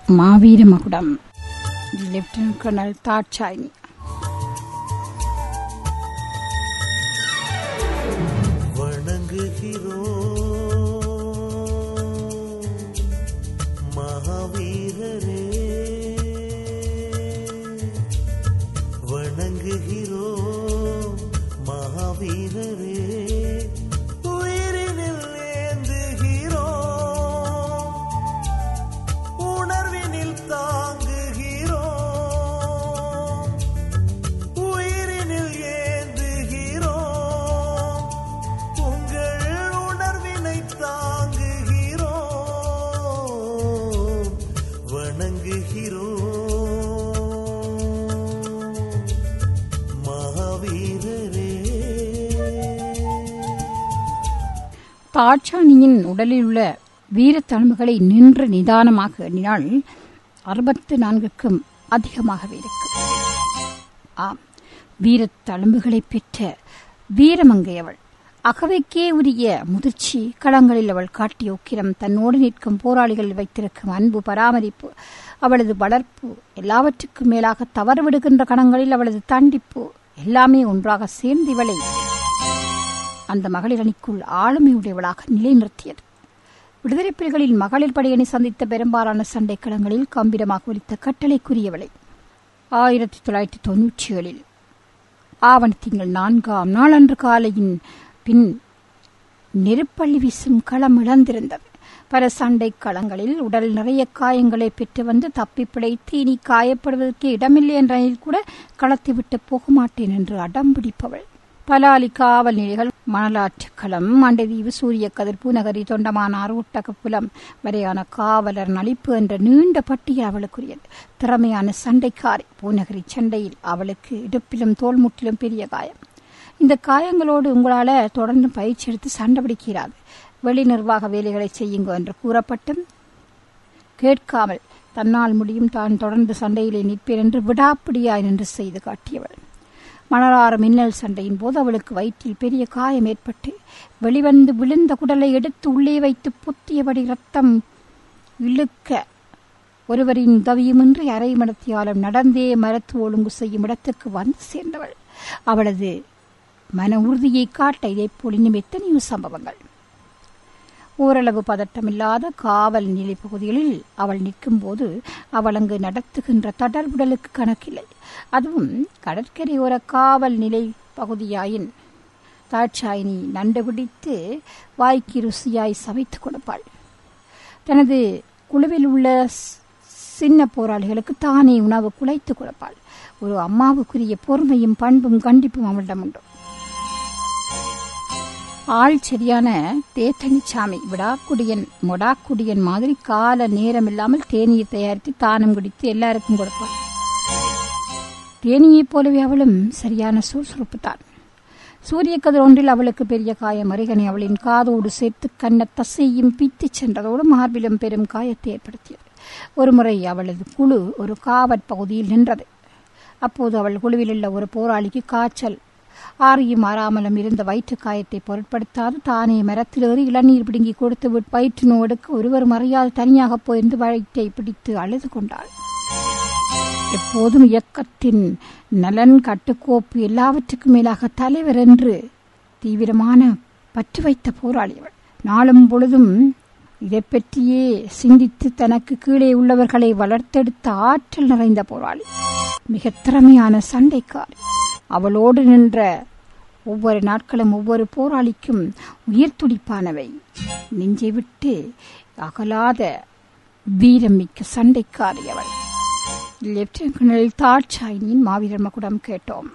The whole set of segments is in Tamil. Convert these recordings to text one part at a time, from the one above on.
மாவீர மகுடம் லெப்டினன்ட் கர்னல் தாட்சாயினி வணங்குகிறோம் மகாவீரரே வணங்குகிறோம் மகாவீரரே உயிரினில் ஏந்துகிறோம் உணர்வினில் தாங்குகிறோம் உயிரினில் ஏந்துகிறோம் உங்கள் உணர்வினை தாங்குகிறோம் வணங்குகிறோம் மகாவீரரே தாட்சாணியின் உடலில் உள்ள வீரத் தழும்புகளை நின்று நிதானமாக எண்ணினால் அறுபத்து நான்குக்கும் அதிகமாகவே இருக்கும் ஆம் வீரத் தழும்புகளை பெற்ற வீரமங்கை அவள் அகவைக்கே உரிய முதிர்ச்சி களங்களில் அவள் காட்டிய உக்கிரம் தன்னோடு நிற்கும் போராளிகள் வைத்திருக்கும் அன்பு பராமரிப்பு அவளது வளர்ப்பு எல்லாவற்றுக்கும் மேலாக தவறுவிடுகின்ற கணங்களில் அவளது தண்டிப்பு எல்லாமே ஒன்றாக சேர்ந்து இவளை அந்த மகளிர் அணிக்குள் ஆளுமையுடையவளாக நிலைநிறுத்தியது விடுதலை புலிகளில் மகளிர் படையணி சந்தித்த பெரும்பாலான சண்டைக்களங்களில் கம்பீரமாக ஒலித்த கட்டளைக்குரியவளை ஆயிரத்தி தொள்ளாயிரத்தி தொன்னூற்றி ஏழில் ஆவண திங்கள் நான்காம் நாளன்று காலையின் பின் நெருப்பள்ளி வீசும் களம் இழந்திருந்தது பல சண்டை களங்களில் உடல் நிறைய காயங்களை பெற்று வந்து தப்பி பிழைத்து இனி காயப்படுவதற்கு இடமில்லை என்ற நிலையில் கூட களத்தை விட்டு போக மாட்டேன் என்று அடம்பிடிப்பவள் பலாலி காவல் நிலைகள் மணலாற்று களம் மண்டதீவு சூரிய கதிர் பூநகரி தொண்டமானார் ஒட்டகப்புலம் வரையான காவலர் நலிப்பு என்ற நீண்ட பட்டியல் அவளுக்குரியது திறமையான சண்டைக்காரி பூநகரி சண்டையில் அவளுக்கு இடுப்பிலும் தோல்முட்டிலும் பெரிய காயம் இந்த காயங்களோடு உங்களால தொடர்ந்து பயிற்சி எடுத்து சண்டை பிடிக்கிறாது வெளி நிர்வாக வேலைகளை செய்யுங்க என்று கூறப்பட்டும் கேட்காமல் தன்னால் முடியும் தான் தொடர்ந்து சண்டையிலே நிற்பேன் என்று விடாப்பிடியாய் நின்று செய்து காட்டியவள் மணலாறு மின்னல் சண்டையின் போது அவளுக்கு வயிற்றில் பெரிய காயம் ஏற்பட்டு வெளிவந்து விழுந்த குடலை எடுத்து உள்ளே வைத்து புத்தியபடி ரத்தம் இழுக்க ஒருவரின் உதவியுமின்றி அரை மடத்தியாலும் நடந்தே மரத்து ஒழுங்கு செய்யும் இடத்துக்கு வந்து சேர்ந்தவள் அவளது மன உறுதியை காட்ட இதைப்போல் இன்னும் எத்தனையோ சம்பவங்கள் ஓரளவு பதட்டமில்லாத காவல் நிலை பகுதிகளில் அவள் நிற்கும்போது அவள் அங்கு நடத்துகின்ற தடர்புடலுக்கு கணக்கில்லை அதுவும் கடற்கரையோர காவல் நிலை பகுதியாயின் தாட்சாயினி நண்டு பிடித்து வாய்க்கு ருசியாய் சமைத்துக் கொடுப்பாள் தனது குழுவில் உள்ள ஸ்- சின்ன போராளிகளுக்கு தானே உணவு குலைத்து கொடுப்பாள் ஒரு அம்மாவுக்குரிய பொறுமையும் பண்பும் கண்டிப்பும் அவளிடம் உண்டு ஆள் சரியான தேத்தனிச்சாமி விடாக்குடியன் மொடாக்குடியன் மாதிரி கால நேரம் இல்லாமல் தேநீர் தயாரித்து தானம் குடித்து எல்லாருக்கும் கொடுப்பாள் தேனியைப் போலவே அவளும் சரியான சுறுசுறுப்பு தான் சூரிய கதிர் ஒன்றில் அவளுக்கு பெரிய காயம் அருகனை அவளின் காதோடு சேர்த்து கண்ண தசையும் பித்துச் சென்றதோடு மார்பிலும் பெரும் காயத்தை ஏற்படுத்தியது ஒருமுறை அவளது குழு ஒரு காவற் பகுதியில் நின்றது அப்போது அவள் குழுவில் உள்ள ஒரு போராளிக்கு காய்ச்சல் ஆறியும் மாறாமலும் இருந்த வயிற்று காயத்தை பொருட்படுத்தாது தானே மரத்திலேறி இளநீர் பிடுங்கி கொடுத்து விட்டு வயிற்று நோடுக்கு ஒருவர் மறையாது தனியாக போயிருந்து வயிற்றை பிடித்து அழுது கொண்டாள் எப்போதும் இயக்கத்தின் நலன் கட்டுக்கோப்பு எல்லாவற்றுக்கும் மேலாக தலைவர் என்று தீவிரமான பற்று வைத்த போராளி அவள் நாளும் பொழுதும் இதை பற்றியே சிந்தித்து தனக்கு கீழே உள்ளவர்களை வளர்த்தெடுத்த ஆற்றல் நிறைந்த போராளி மிக திறமையான சண்டைக்காரி அவளோடு நின்ற ஒவ்வொரு நாட்களும் ஒவ்வொரு போராளிக்கும் உயிர் துடிப்பானவை நெஞ்சை விட்டு அகலாத வீரமிக்க சண்டைக்காரி அவள் லெப்டினன்ட் கர்னல் தாட்சாயினியின் மாவீரர் மகுடம் கேட்டோம்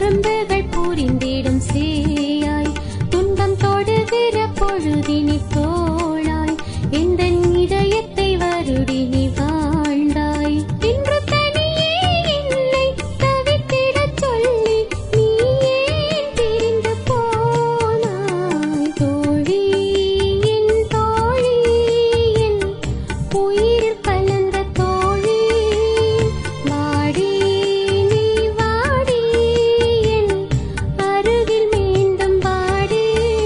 குறும்புகள் புரிந்திடும் சேயாய் துன்பம் தொடுகிற பொழுதினி தோளாய் எந்த இதயத்தை வருடி நீ வாழ்ந்தாய் இன்று தனியே என்னை தவித்திடச் சொல்லி நீ ஏன் பிரிந்து போனாய் தோழி என் தோழி என் உயிரில் கலந்த தோழி வாடி நீ வாடி என் அருகில் மீண்டும் வாடி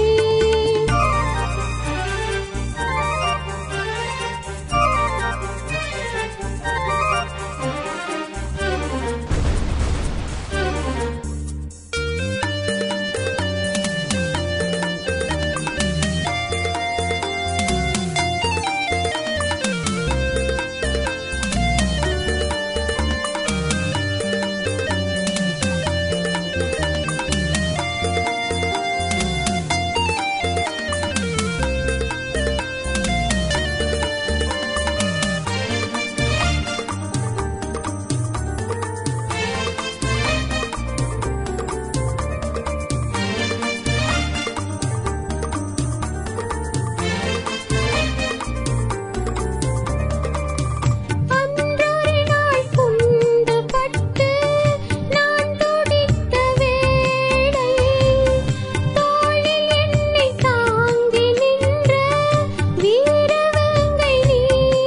அன்றொரு நாள் குண்டு பட்டு நான் துடித்த வேளை தோளில் என்னை தாங்கி நின்ற வீரவேங்கை நீ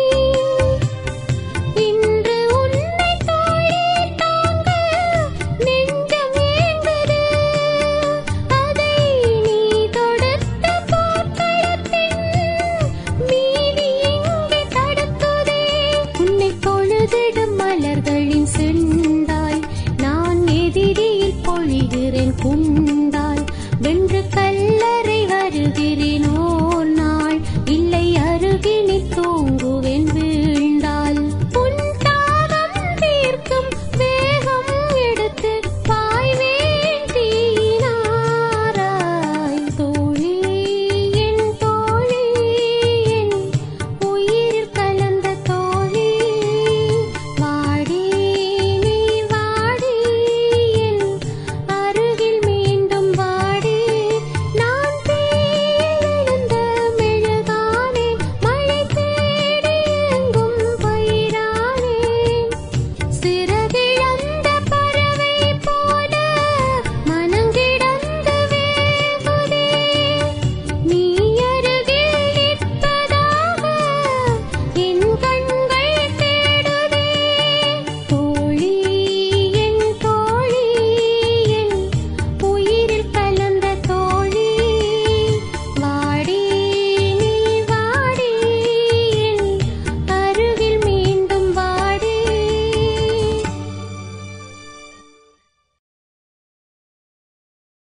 இன்று உன்னை தோழி தாங்க நெஞ்சம் ஏங்குது அதை நீ தொடுத்த போர்க்களத்தின் மீதி இங்கே தடுக்குதே உன்னை தொழுதிடும் மலர்களின் செண்டாய் நான் எதிரியில் பொழிகிறேன் குண்டாய் வென்று